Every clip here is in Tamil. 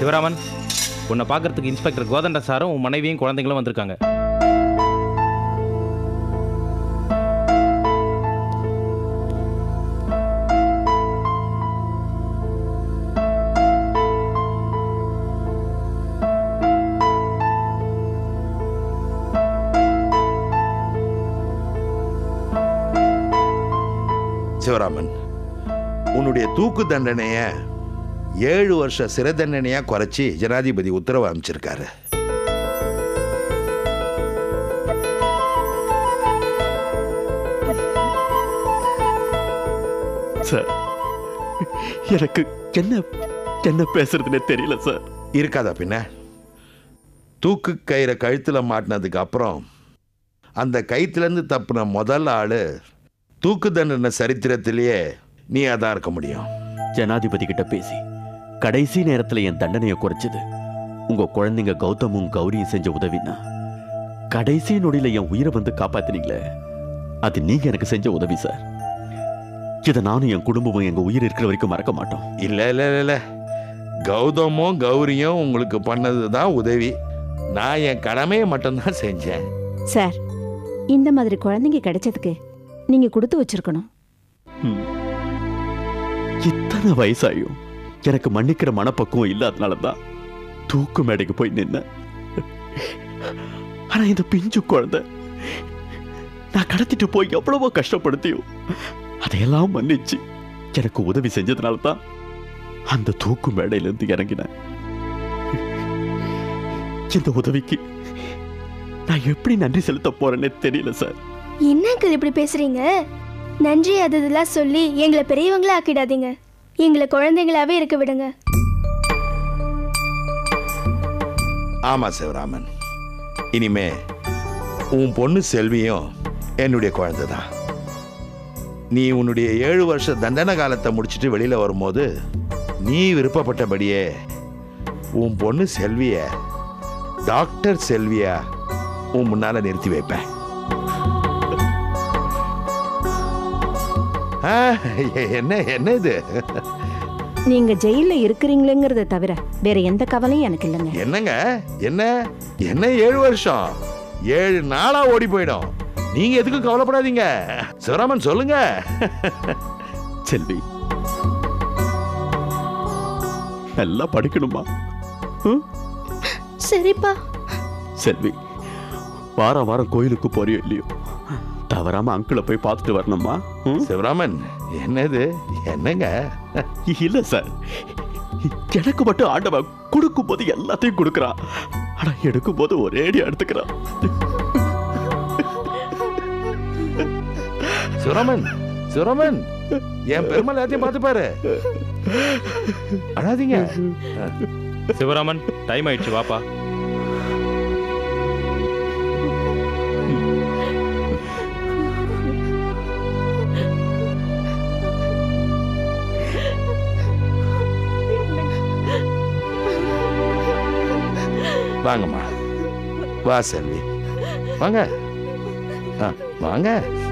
சிவராமன் உன்னை பார்க்கறதுக்கு இன்ஸ்பெக்டர் கோதண்ட சாரும் உன் மனைவியும் குழந்தைங்களும் வந்திருக்காங்க சிவராமன் உன்னுடைய தூக்கு தண்டனைய ஏழு வருஷ சிறை தண்டனையா குறைச்சி ஜனாதிபதி உத்தரவு அமைச்சிருக்காரு சார் எனக்கு என்ன என்ன பேசுறதுன்னே தெரியல சார் இருக்காதா பின்ன தூக்கு கயிறை கழுத்துல மாட்டினதுக்கு அப்புறம் அந்த கயிற்றுலேருந்து தப்புன முதல் ஆளு தூக்கு தண்டனை சரித்திரத்திலேயே நீ அதான் இருக்க முடியும் ஜனாதிபதி கிட்ட பேசி கடைசி நேரத்துல என் தண்டனையை குறைச்சது உங்க குழந்தைங்க கௌதமும் கௌரியும் செஞ்ச உதவினா கடைசி நொடியில என் உயிரை வந்து காப்பாத்தினீங்களே அது நீங்க எனக்கு செஞ்ச உதவி சார் இதை நானும் என் குடும்பமும் எங்க உயிர் இருக்கிற வரைக்கும் மறக்க மாட்டோம் இல்லை இல்லை இல்லை இல்லை கௌதமும் கௌரியும் உங்களுக்கு பண்ணது தான் உதவி நான் என் கடமையை மட்டும்தான் செஞ்சேன் சார் இந்த மாதிரி குழந்தைங்க கிடைச்சதுக்கு நீங்க கொடுத்து வச்சிருக்கணும் ம். இத்தனை வயசாயும் எனக்கு மன்னிக்கிற மனப்பக்குவம் இல்லாதனால தான் தூக்கு மேடைக்கு போய் நின்ன ஆனா இந்த பிஞ்சு குழந்தை நான் கடத்திட்டு போய் எவ்வளவோ கஷ்டப்படுத்தியும் அதையெல்லாம் மன்னிச்சு எனக்கு உதவி செஞ்சதுனால தான் அந்த தூக்கு மேடையிலிருந்து இறங்கினேன் இந்த உதவிக்கு நான் எப்படி நன்றி செலுத்த போறேன்னே தெரியல சார் என்ன அங்கிள் இப்படி பேசுறீங்க நன்றி அதெல்லாம் சொல்லி எங்களை பெரியவங்களா ஆக்கிடாதீங்க எங்களை குழந்தைங்களாவே இருக்க விடுங்க ஆமா சிவராமன் இனிமே உன் பொண்ணு செல்வியும் என்னுடைய குழந்தை தான் நீ உன்னுடைய ஏழு வருஷ தண்டனை காலத்தை முடிச்சிட்டு வெளியில வரும்போது நீ விருப்பப்பட்டபடியே உன் பொண்ணு செல்விய டாக்டர் செல்வியா உன் முன்னால நிறுத்தி வைப்பேன் ஆ, என்ன என்ன இது நீங்க ஜெயில்ல இருக்கிறீங்களேங்கிறத தவிர வேற எந்த கவலையும் எனக்கு இல்லைங்க என்னங்க என்ன என்ன ஏழு வருஷம் ஏழு நாளா ஓடி போயிடும் நீங்க எதுக்கும் கவலைப்படாதீங்க சிவராமன் சொல்லுங்க செல்வி நல்லா படிக்கணுமா ம்? சரிப்பா செல்வி வாரம் வாரம் கோயிலுக்கு போறியோ இல்லையோ தவறாம அங்கிளை போய் பார்த்துட்டு வரணுமா ம்? சிவராமன் என்னது என்னங்க இல்ல சார் எனக்கு மட்டும் ஆண்டவன் கொடுக்கும் போது எல்லாத்தையும் கொடுக்கறான் ஆனா எடுக்கும் போது ஒரேடி எடுத்துக்கிறான் சிவராமன் சிவராமன் என் பெருமாள் எல்லாத்தையும் பார்த்து பாரு அழாதீங்க சிவராமன் டைம் ஆயிடுச்சு வாப்பா வாங்கம்மா வா செல்வி வாங்க ஆ, வாங்க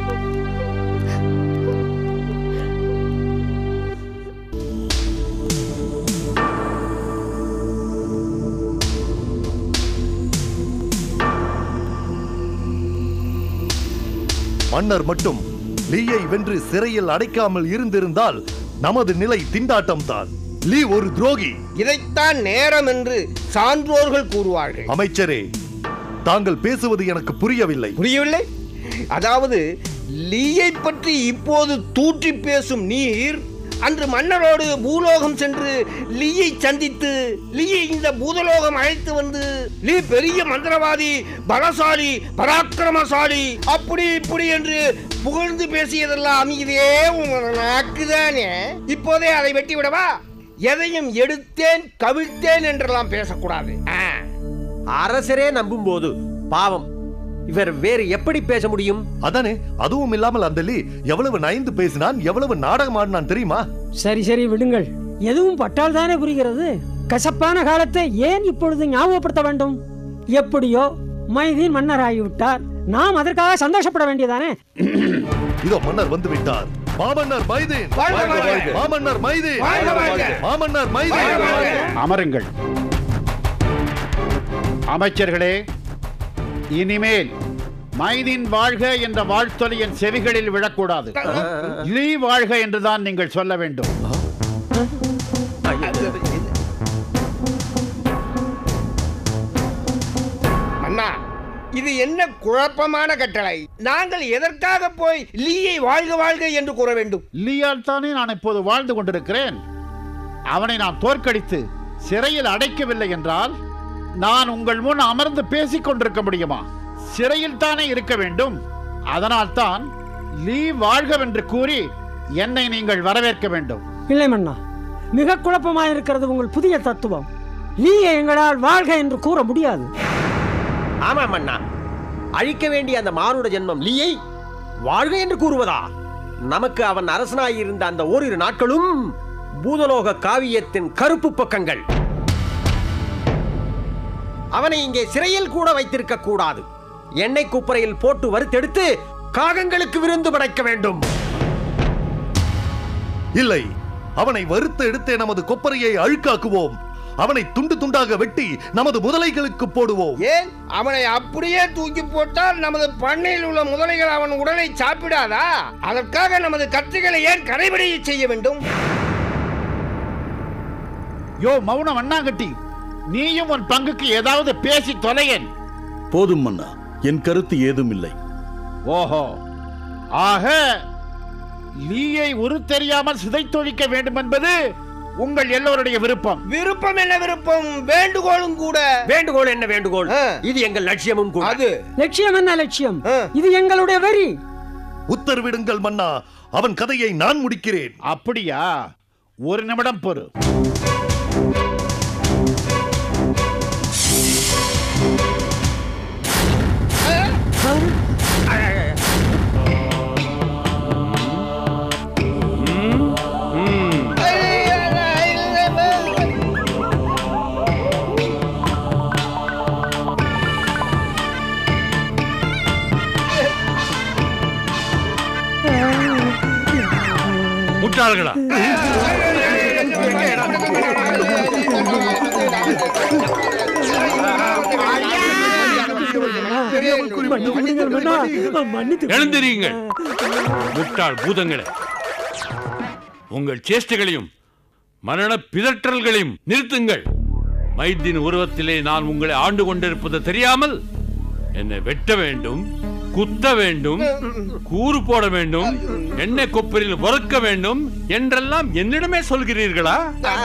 மன்னர் மட்டும் லீயை வென்று சிறையில் அடைக்காமல் இருந்திருந்தால் நமது நிலை திண்டாட்டம்தான் லீ ஒரு துரோகி இதைத்தான் நேரம் என்று சான்றோர்கள் கூறுவார்கள் அமைச்சரே தாங்கள் பேசுவது எனக்கு புரியவில்லை புரியவில்லை அதாவது லீயை பற்றி இப்போது தூற்றி பேசும் நீர் அன்று மன்னரோடு பூலோகம் சென்று லீயை சந்தித்து லீயை இந்த பூதலோகம் அழைத்து வந்து லீ பெரிய மந்திரவாதி பலசாலி பராக்கிரமசாலி அப்படி இப்படி என்று புகழ்ந்து பேசியதெல்லாம் இதே உங்கள் நாக்குதானே இப்போதே அதை வெட்டி விடவா எதையும் எடுத்தேன் கவிழ்த்தேன் என்றெல்லாம் பேசக்கூடாது ஆ. அரசரே நம்பும்போது பாவம் இவர் வேறு எப்படி பேச முடியும் அதானே அதுவும் இல்லாமல் அந்த லீ எவ்வளவு நயந்து பேசினான் எவ்வளவு நாடகம் ஆடினான் தெரியுமா சரி சரி விடுங்கள் எதுவும் பட்டால் தானே புரிகிறது கசப்பான காலத்தை ஏன் இப்பொழுது ஞாபகப்படுத்த வேண்டும் எப்படியோ மைதீன் மன்னராகிவிட்டார் நாம் அதற்காக சந்தோஷப்பட வேண்டியதானே இதோ மன்னர் வந்து விட்டார் மாமன்னர் மைதீன் வாழ்க, வாழ்க. மாமன்னர் மைதீன் வாழ்க, வாழ்க. மாமன்னர் மைதீன் அமருங்கள் அமைச்சர்களே இனிமேல் மைதின் வாழ்க என்ற வாழ்த்தொலி என் செவிகளில் விழக்கூடாது லீ வாழ்க என்றுதான் நீங்கள் சொல்ல வேண்டும் அண்ணா இது என்ன குழப்பமான கட்டளை நாங்கள் எதற்காக போய் லீயை வாழ்க வாழ்க என்று கூற வேண்டும் லீயால் தானே நான் இப்போது வாழ்ந்து கொண்டிருக்கிறேன் அவனை நான் தோற்கடித்து சிறையில் அடைக்கவில்லை என்றால் நான் உங்கள் முன் அமர்ந்து பேசிக் கொண்டிருக்க முடியுமா சிறையில் தானே இருக்க வேண்டும் அதனால்தான் லீ வாழ்கவென்று கூறி என்னை நீங்கள் வரவேற்க வேண்டும் இல்லை மன்னா மிக குழப்பமாக இருக்கிறது உங்கள் புதிய தத்துவம் நீயே எங்களால் வாழ்க என்று கூற முடியாது ஆமாம் அண்ணா அழிக்க வேண்டிய அந்த மானுட ஜென்மம் லீயை வாழ்க என்று கூறுவதா நமக்கு அவன் அரசனாயிருந்த அந்த ஓரிரு நாட்களும் பூதலோக காவியத்தின் கருப்பு பக்கங்கள் அவனை இங்கே சிறையில் கூட வைத்திருக்க கூடாது எண்ணெய் குப்பரையில் போட்டு வறுத்தெடுத்து காகங்களுக்கு விருந்து படைக்க வேண்டும் இல்லை அவனை வறுத்து எடுத்தே நமது கொப்பரையை அழுக்காக்குவோம் அவனை துண்டு துண்டாக வெட்டி நமது முதலைகளுக்கு போடுவோம் ஏன் அவனை அப்படியே தூக்கி போட்டால் நமது பண்ணையில் உள்ள முதலைகள் அவன் உடலை சாப்பிடாதா அதற்காக நமது கத்திகளை ஏன் கரைபடிய செய்ய வேண்டும் யோ மௌனம் அண்ணாங்கட்டி நீயும் உன் பங்குக்கு ஏதாவது பேசி தொலையன் போதும் மன்னா என் கருத்து ஏதும் இல்லை ஓஹோ ஆக லீயை உரு தெரியாமல் சிதைத்தொழிக்க வேண்டும் என்பது உங்கள் எல்லோருடைய விருப்பம் விருப்பம் என்ன விருப்பம் வேண்டுகோளும் கூட வேண்டுகோள் என்ன வேண்டுகோள் இது எங்கள் லட்சியமும் கூட அது லட்சியம் என்ன லட்சியம் இது எங்களுடைய வரி உத்தரவிடுங்கள் மன்னா அவன் கதையை நான் முடிக்கிறேன் அப்படியா ஒரு நிமிடம் பொறு முட்டாள்களா எழுந்திரியுங்கள் முட்டாள் பூதங்களே உங்கள் சேஷ்டைகளையும் மரண பிதற்றல்களையும் நிறுத்துங்கள் மைத்தின் உருவத்திலே நான் உங்களை ஆண்டு கொண்டிருப்பது தெரியாமல் என்னை வெட்ட வேண்டும் குத்த வேண்டும் கூறு போட வேண்டும் எண்ணெய் கொப்பரில் வறுக்க வேண்டும் என்றெல்லாம் என்னிடமே சொல்கிறீர்களா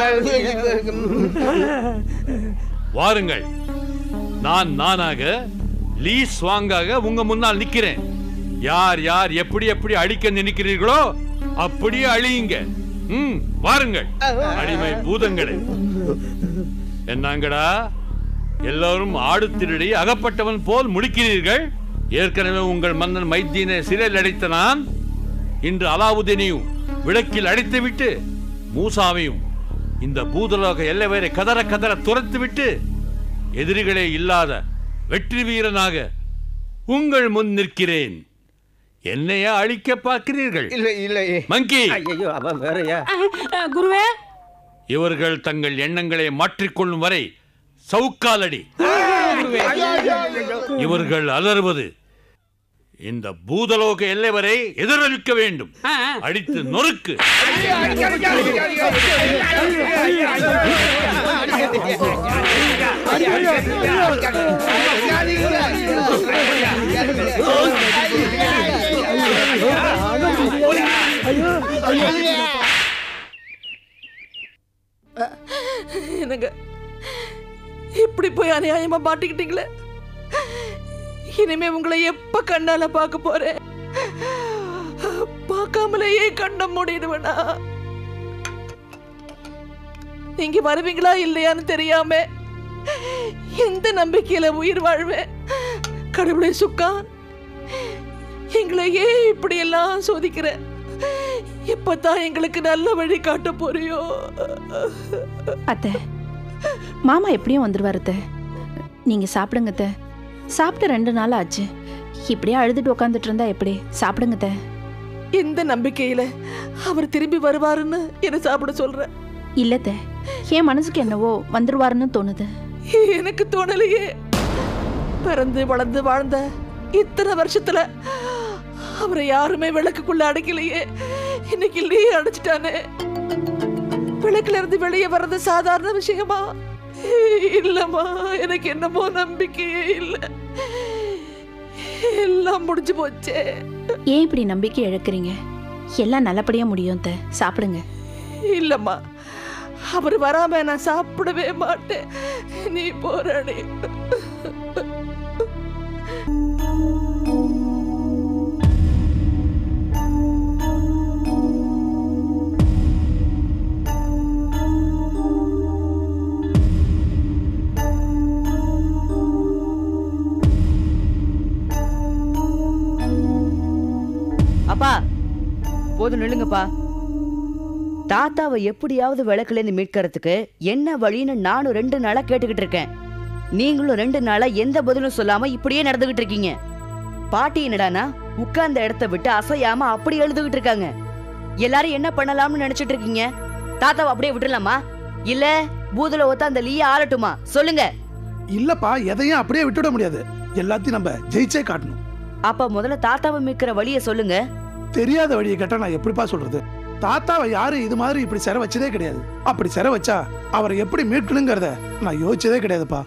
வாருங்கள் நான் நானாக லீ ஸ்வாங்காக உங்க முன்னால் நிக்கிறேன் யார் யார் எப்படி எப்படி அழிக்க நினைக்கிறீர்களோ அப்படியே அழியுங்க ம் வாருங்கள் அடிமை பூதங்களே என்னங்கடா எல்லாரும் ஆடு திருடி அகப்பட்டவன் போல் முடிக்கிறீர்கள் ஏற்கனவே உங்கள் மன்னன் மைத்தீனை சிறையில் அடைத்த நான் இன்று அலாவுதீனையும் விளக்கில் அடைத்துவிட்டு மூசாவையும் இந்த பூதலோக எல்லை வரை கதற கதற துரத்து விட்டு எதிரிகளே இல்லாத வெற்றி வீரனாக உங்கள் முன் நிற்கிறேன் என்னையா அழிக்க பார்க்கிறீர்கள் இல்லை இல்லை மங்கி ஐயோ அவன் வேறயா குருவே இவர்கள் தங்கள் எண்ணங்களை மாற்றிக்கொள்ளும் வரை சவுக்காலடி இவர்கள் அலறுவது இந்த பூதலோக எல்லை வரை எதிரொலிக்க வேண்டும் அடித்து நொறுக்கு என்னங்க இப்படி போய் அநியாயமா மாட்டிக்கிட்டீங்களே இனிமே உங்களை எப்ப கண்ணால பார்க்க போறேன் பார்க்காமலேயே கண்ண மூடிடுவேனா நீங்க வருவீங்களா இல்லையான்னு தெரியாம எந்த நம்பிக்கையில உயிர் வாழ்வேன் கடவுளே சுக்கான் எங்களை ஏன் இப்படி எல்லாம் சோதிக்கிற இப்பதான் எங்களுக்கு நல்ல வழி காட்ட போறியோ அத்தை மாமா எப்படியும் வந்துருவாரு அத்தை நீங்க சாப்பிடுங்க அத்தை சாப்பிட்டு ரெண்டு நாள் ஆச்சு இப்படியே அழுதுட்டு உட்காந்துட்டு இருந்தா எப்படி சாப்பிடுங்க அத்தை எந்த நம்பிக்கையில அவர் திரும்பி வருவாருன்னு என்ன சாப்பிட சொல்ற இல்ல அத்தை என் மனசுக்கு என்னவோ வந்துருவாருன்னு தோணுது எனக்கு தோணலையே பிறந்து வளர்ந்து வாழ்ந்த இத்தனை வருஷத்துல அவரை யாருமே விளக்குக்குள்ள அடைக்கலையே இன்னைக்கு லீ அடைச்சிட்டானே விளக்குல இருந்து வெளியே வர்றது சாதாரண விஷயமா இல்லம்மா எனக்கு என்னமோ நம்பிக்கையே இல்லை எல்லாம் முடிஞ்சு போச்சே ஏன் இப்படி நம்பிக்கை இழக்கிறீங்க எல்லாம் நல்லபடியா முடியும் அத்தை. சாப்பிடுங்க இல்லம்மா அவர் வராம நான் சாப்பிடவே மாட்டேன் நீ போறானே அப்பா போதும் நில்லுங்கப்பா தாத்தாவை எப்படியாவது விளக்குலேருந்து மீட்கிறதுக்கு என்ன வழின்னு நானும் ரெண்டு நாளா கேட்டுக்கிட்டு இருக்கேன் நீங்களும் ரெண்டு நாளா எந்த பதிலும் சொல்லாம இப்படியே நடந்துகிட்டு இருக்கீங்க பாட்டி என்னடானா உட்கார்ந்த இடத்த விட்டு அசையாம அப்படி எழுதுகிட்டு இருக்காங்க எல்லாரும் என்ன பண்ணலாம்னு நினைச்சிட்டு இருக்கீங்க தாத்தாவை அப்படியே விட்டுறலாமா இல்ல பூதுல ஒத்த அந்த லீய ஆளட்டுமா சொல்லுங்க இல்லப்பா எதையும் அப்படியே விட்டுட முடியாது எல்லாத்தையும் நம்ம ஜெயிச்சே காட்டணும் அப்ப முதல்ல தாத்தாவை மீட்கிற வழியை சொல்லுங்க தெரியாத வழியை கேட்டா நான் எப்படிப்பா சொல்றது தாத்தாவை யாரும் இது மாதிரி இப்படி சிறை வச்சதே கிடையாது அப்படி சிறை வச்சா அவரை எப்படி மீட்கணுங்கிறத நான் யோசிச்சதே கிடையாதுப்பா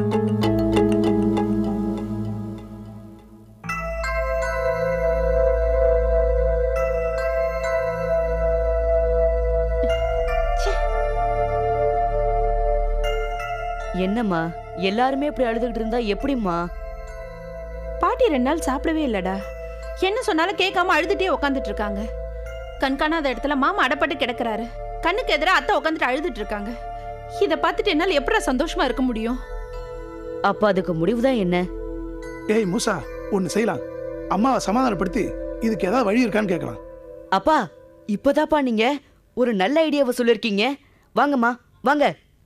என்னம்மா எல்லாருமே இப்படி அழுதுகிட்டு இருந்தா எப்படிம்மா பாட்டி ரெண்டு நாள் சாப்பிடவே இல்லடா என்ன சொன்னாலும் கேட்காம அழுதுட்டே உட்காந்துட்டு இருக்காங்க கண்காணாத இடத்துல மாமா அடப்பட்டு கிடக்குறாரு கண்ணுக்கு எதிராக அத்தை உட்காந்துட்டு அழுதுட்டு இருக்காங்க இதை பார்த்துட்டு என்னால் எப்படி சந்தோஷமா இருக்க முடியும் அப்ப அதுக்கு முடிவுதான் என்ன ஏய் மூசா ஒன்னு செய்யலாம் அம்மாவை சமாதானப்படுத்தி இதுக்கு ஏதாவது வழி இருக்கான்னு கேட்கலாம் அப்பா இப்பதாப்பா நீங்க ஒரு நல்ல ஐடியாவை சொல்லிருக்கீங்க வாங்கம்மா வாங்க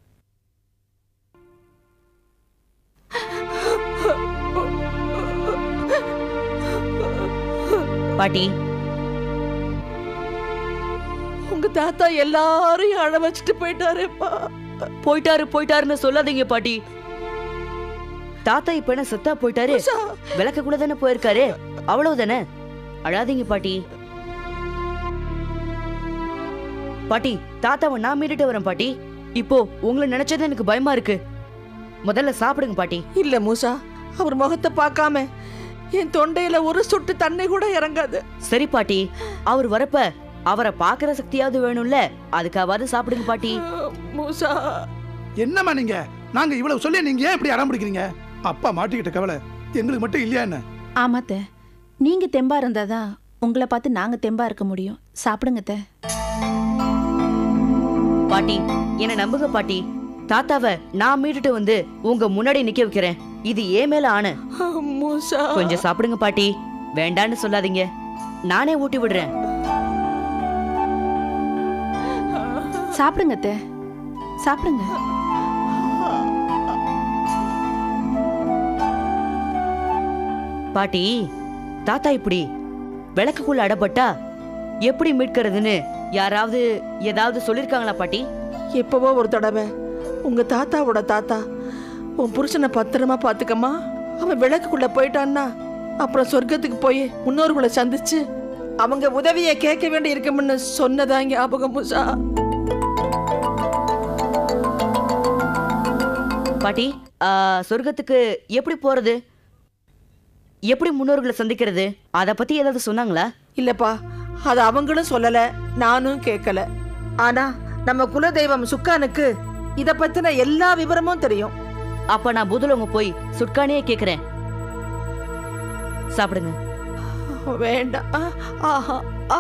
பாட்டி உங்க தாத்தா எல்லாரையும் அழ வச்சுட்டு போயிட்டாரேப்பா போயிட்டாரு போயிட்டாருன்னு சொல்லாதீங்க பாட்டி தாத்தா இப்ப என்ன செத்தா போயிட்டாரு விளக்க கூட தானே போயிருக்காரு அவ்வளவுதானே அழாதீங்க பாட்டி பாட்டி தாத்தாவை நான் மீட்டுட்டு வரேன் பாட்டி இப்போ உங்களை நினைச்சது எனக்கு பயமா இருக்கு முதல்ல சாப்பிடுங்க பாட்டி இல்ல மூசா அவர் முகத்தை பார்க்காம என் தொண்டையில ஒரு சொட்டு தண்ணி கூட இறங்காது சரி பாட்டி அவர் வரப்ப அவரை பாக்குற சக்தியாவது வேணும்ல அதுக்காவது சாப்பிடுங்க பாட்டி மூசா என்னம்மா நீங்க நாங்க இவ்வளவு சொல்லி நீங்க ஏன் இப்படி அடம் பிடிக்கிறீங்க அப்பா மாட்டிக்கிட்ட கவலை எங்களுக்கு மட்டும் இல்லையா என்ன ஆமாத்த நீங்க தெம்பா இருந்தாதான் உங்களை பார்த்து நாங்க தெம்பா இருக்க முடியும் சாப்பிடுங்க அத்தை. பாட்டி என்ன நம்புங்க பாட்டி தாத்தாவை நான் மீட்டுட்டு வந்து உங்க முன்னாடி நிக்க வைக்கிறேன் இது ஏன் மேல ஆணு மூசா கொஞ்சம் சாப்பிடுங்க பாட்டி வேண்டான்னு சொல்லாதீங்க நானே ஊட்டி விடுறேன் சாப்பிடுங்க அத்தை. சாப்பிடுங்க பாட்டி தாத்தா இப்படி விளக்குக்குள்ள அடப்பட்டா எப்படி மீட்கிறதுன்னு யாராவது ஏதாவது சொல்லிருக்காங்களா பாட்டி எப்பவோ ஒரு தடவை உங்க தாத்தாவோட தாத்தா உன் புருஷனை பத்திரமா பாத்துக்கம்மா அவன் விளக்குக்குள்ள போயிட்டான்னா அப்புறம் சொர்க்கத்துக்கு போய் முன்னோர்களை சந்திச்சு அவங்க உதவியை கேட்க வேண்டி இருக்கும்னு சொன்னதா ஞாபகம் மூசா பாட்டி ஆ, சொர்க்கத்துக்கு எப்படி போறது எப்படி முன்னோர்களை சந்திக்கிறது அத பத்தி ஏதாவது சொன்னாங்களா இல்லப்பா அது அவங்களும் சொல்லல நானும் கேட்கல ஆனா நம்ம குலதெய்வம் சுக்கானுக்கு இத பத்தின எல்லா விவரமும் தெரியும் அப்ப நான் புதுலவங்க போய் சுட்கானே கேக்குறேன் சாப்பிடுங்க வேண்டாம் ஆ, ஆஹா ஆ.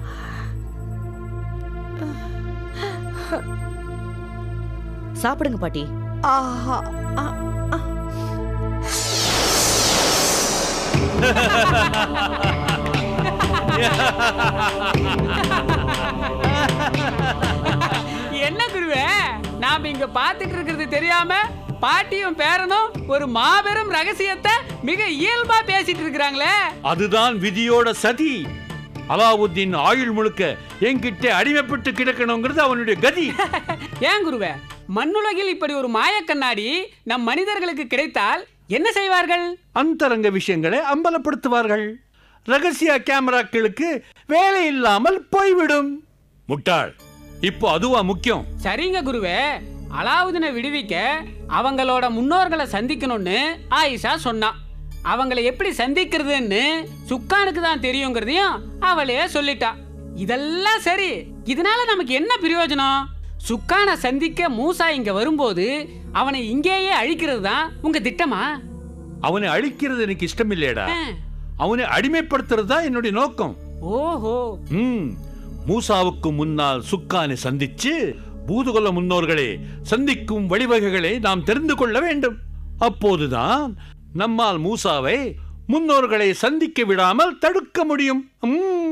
சாப்பிடுங்க பாட்டி ஆஹா ஆ, ஆ. என்ன குருவே நாம இங்க பாத்துட்டு இருக்கிறது தெரியாம பாட்டியும் பேரனும் ஒரு மாபெரும் ரகசியத்தை மிக இயல்பா பேசிட்டு இருக்கிறாங்களே அதுதான் விதியோட சதி அலாவுத்தீன் ஆயுள் முழுக்க என்கிட்ட அடிமைப்பட்டு கிடக்கணுங்கிறது அவனுடைய கதி ஏன் குருவே மண்ணுலகில் இப்படி ஒரு மாய கண்ணாடி நம் மனிதர்களுக்கு கிடைத்தால் என்ன செய்வார்கள் அந்தரங்க விஷயங்களை அம்பலப்படுத்துவார்கள் ரகசிய கேமராக்களுக்கு வேலை இல்லாமல் போய்விடும் முட்டாள் இப்போ அதுவா முக்கியம் சரிங்க குருவே அலாவுதீனை விடுவிக்க அவங்களோட முன்னோர்களை சந்திக்கணும்னு ஆயிஷா சொன்னா அவங்கள எப்படி சந்திக்கிறதுன்னு சுக்கானுக்கு தான் தெரியுங்கிறதையும் அவளே சொல்லிட்டா இதெல்லாம் சரி இதனால நமக்கு என்ன பிரயோஜனம் சுக்கானை சந்திக்க மூசா இங்க வரும்போது அவனை இங்கேயே அழிக்கிறது தான் உங்க திட்டமா அவனை அழிக்கிறது எனக்கு இஷ்டம் இல்லையடா அவனை அடிமைப்படுத்துறது தான் என்னுடைய நோக்கம் ஓஹோ ம் மூசாவுக்கு முன்னால் சுக்கானை சந்திச்சு பூதுகொல்ல முன்னோர்களே சந்திக்கும் வழிவகைகளை நாம் தெரிந்து கொள்ள வேண்டும் அப்போதுதான் நம்மால் மூசாவை முன்னோர்களை சந்திக்க விடாமல் தடுக்க முடியும் ம்